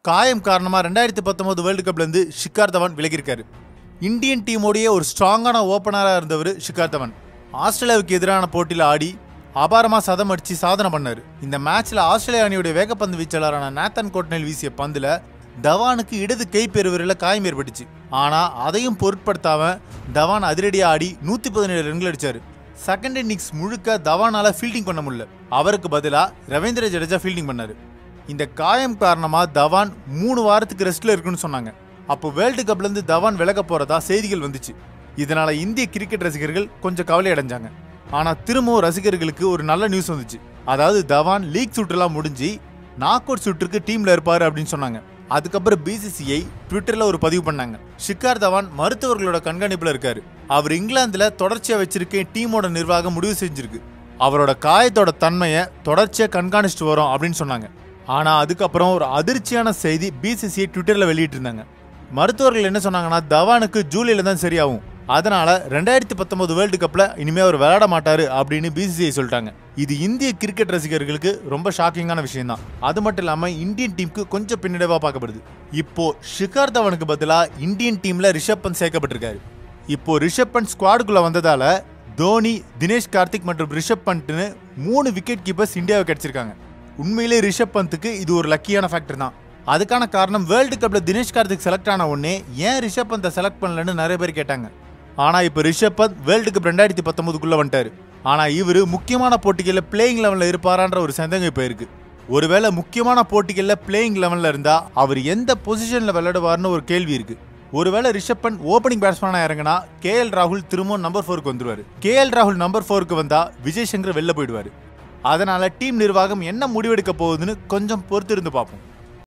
காயம் காரணமா ரெண்டாயிரத்தி பத்தொன்பது வேர்ல்டு கப்ல இருந்து ஷிகார் தவான் விலகியிருக்காரு இந்தியன் டீமோடைய ஒரு ஸ்ட்ராங்கான ஓப்பனராக இருந்தவர் ஷிகார் தவான் ஆஸ்திரேலியாவுக்கு எதிரான போட்டியில் ஆடி அபாரமா சதம் அடிச்சு சாதனை பண்ணாரு இந்த மேட்ச்ல ஆஸ்திரேலியா அணியுடைய வேகப்பந்து வீச்சாளரான நேத்தன் கோட்னேல் வீசிய பந்துல தவானுக்கு இடது கை பெருவிரல காயம் ஏற்பட்டுச்சு ஆனா அதையும் பொருட்படுத்தாம தவான் அதிரடியா ஆடி நூத்தி பதினேழு ரன்கள் அடிச்சாரு செகண்ட் இன்னிங்ஸ் முழுக்க தவானால ஃபீல்டிங் பண்ண முடியல அவருக்கு பதிலா ரவீந்திர ஜடேஜா ஃபீல்டிங் பண்ணாரு இந்த காயம் காரணமா தவான் மூணு வாரத்துக்கு ரெஸ்ட்ல இருக்குன்னு சொன்னாங்க அப்போ வேர்ல்டு கப்ல இருந்து தவான் விலக போறதா செய்திகள் வந்துச்சு இதனால இந்திய கிரிக்கெட் ரசிகர்கள் கொஞ்சம் கவலை அடைஞ்சாங்க ஆனா திரும்பவும் ரசிகர்களுக்கு ஒரு நல்ல நியூஸ் வந்துச்சு அதாவது தவான் லீக் சுற்றுலாம் முடிஞ்சு நாக் அவுட் சுற்றுக்கு டீம்ல இருப்பாரு அப்படின்னு சொன்னாங்க அதுக்கப்புறம் பிசிசிஐ ட்விட்டர்ல ஒரு பதிவு பண்ணாங்க ஷிகார் தவான் மருத்துவர்களோட கண்காணிப்புல இருக்காரு அவர் இங்கிலாந்துல தொடர்ச்சியா வச்சிருக்க டீமோட நிர்வாகம் முடிவு செஞ்சிருக்கு அவரோட காயத்தோட தன்மையை தொடர்ச்சியா கண்காணிச்சுட்டு வரோம் அப்படின்னு சொன்னாங்க ஆனா அதுக்கப்புறம் ஒரு அதிர்ச்சியான செய்தி பிசிசிஐ ட்விட்டர்ல வெளியிட்டு இருந்தாங்க மருத்துவர்கள் என்ன சொன்னாங்கன்னா தவானுக்கு ஜூலைல தான் சரியாகும் அதனால ரெண்டாயிரத்தி பத்தொன்பது வேர்ல்டு கப்ல இனிமே அவர் விளையாட மாட்டாரு அப்படின்னு பிசிசிஐ சொல்லிட்டாங்க இது இந்திய கிரிக்கெட் ரசிகர்களுக்கு ரொம்ப ஷாக்கிங்கான விஷயம் தான் அது மட்டும் இல்லாம இந்தியன் டீமுக்கு கொஞ்சம் பின்னடைவா பார்க்கப்படுது இப்போ ஷிகார் தவனுக்கு பதிலா இந்தியன் டீம்ல ரிஷப் பந்த் சேர்க்கப்பட்டிருக்காரு இப்போ ரிஷப் பந்த் ஸ்குவாடுக்குள்ள வந்ததால தோனி தினேஷ் கார்த்திக் மற்றும் ரிஷப் பண்ட்னு மூணு விக்கெட் கீப்பர்ஸ் இந்தியாவுக்கு கிடைச்சிருக்காங்க உண்மையிலே ரிஷப் பந்துக்கு இது ஒரு லக்கியான ஃபேக்டர் தான் அதுக்கான காரணம் வேர்ல்டு கப்ல தினேஷ் கார்த்திக் செலக்ட் ஆன உடனே ஏன் ரிஷப் பந்தை செலக்ட் பண்ணலன்னு நிறைய பேர் கேட்டாங்க ஆனா இப்போ ரிஷப் பந்த் வேர்ல்டு கப் ரெண்டாயிரத்தி பத்தொன்பதுக்குள்ள வந்துட்டாரு ஆனா இவரு முக்கியமான போட்டிகளில் பிளேயிங் லெவலில் இருப்பாரான்ற ஒரு சந்தேகம் இப்போ இருக்கு ஒருவேளை முக்கியமான போட்டிகளில் பிளேயிங் லெவலில் இருந்தா அவர் எந்த பொசிஷன்ல விளையாடுவார்னு ஒரு கேள்வி இருக்கு ஒருவேளை ரிஷப் பண்ட் ஓப்பனிங் பேட்ஸ்மேனா இறங்கினா கே எல் ராகுல் திரும்பவும் நம்பர் ஃபோருக்கு வந்துருவாரு கே எல் ராகுல் நம்பர் ஃபோருக்கு வந்தா விஜய் சங்கர் வெளில போயிடுவாரு அதனால டீம் நிர்வாகம் என்ன முடிவெடுக்க போகுதுன்னு கொஞ்சம் பொறுத்திருந்து பார்ப்போம்